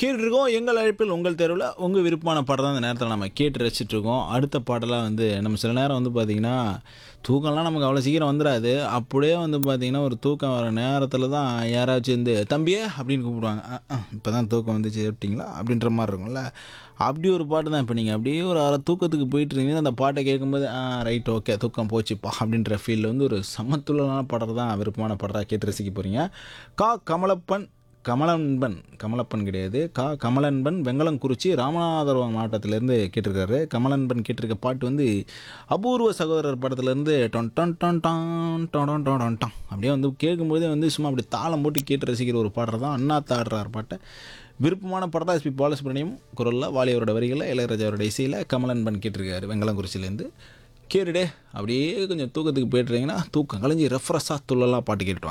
கேட்டுருக்கோம் எங்கள் அழைப்பில் உங்கள் தெருவில் உங்கள் விருப்பமான பாடம் தான் இந்த நேரத்தில் நம்ம கேட்டு ரசிச்சுட்டு இருக்கோம் அடுத்த பாட்டெல்லாம் வந்து நம்ம சில நேரம் வந்து பார்த்திங்கன்னா தூக்கம்லாம் நமக்கு அவ்வளோ சீக்கிரம் வந்துடாது அப்படியே வந்து பார்த்திங்கன்னா ஒரு தூக்கம் வர நேரத்தில் தான் யாராச்சும் வந்து தம்பியே அப்படின்னு கூப்பிடுவாங்க இப்போ தான் தூக்கம் வந்துச்சு அப்படிங்களா அப்படின்ற மாதிரி இருக்கும்ல அப்படி ஒரு பாட்டு தான் இப்போ நீங்கள் அப்படியே ஒரு அரை தூக்கத்துக்கு போயிட்டு இருந்தீங்கன்னா அந்த பாட்டை கேட்கும்போது ஆ ரைட் ஓகே தூக்கம் போச்சுப்பா அப்படின்ற ஃபீலில் வந்து ஒரு சமத்துள்ளனான பாடல் தான் விருப்பமான பாடலாக கேட்டு ரசிக்க போகிறீங்க கா கமலப்பன் கமலன்பன் கமலப்பன் கிடையாது கா கமலன்பன் வெங்கலங்குறிச்சி ராமநாதபுரம் மாவட்டத்திலேருந்து கேட்டிருக்காரு கமலன்பன் கேட்டிருக்க பாட்டு வந்து அபூர்வ சகோதரர் படத்துலேருந்து டொன் டொன் டொன் டான் டொன் டொன் டொன் டொன் டான் அப்படியே வந்து கேட்கும்போதே வந்து சும்மா அப்படி தாளம் போட்டு கேட்டு ரசிக்கிற ஒரு பாடல் தான் அண்ணா தாடுறார் பாட்டை விருப்பமான படத்தா எஸ்பி பாலசுப்ரமணியம் குரலில் வாலியவரோட வரிகளில் இளையராஜாவோட இசையில் கமலன்பன் கேட்டிருக்காரு வெங்கலங்குறிச்சிலேருந்து கேட்டுடே அப்படியே கொஞ்சம் தூக்கத்துக்கு போயிட்டுறீங்கன்னா தூக்கம் கலைஞ்சி ரெஃப்ரெஷ்ஷாக துள்ளலாம் பாட்டு கேட்டுட்டு வாங்க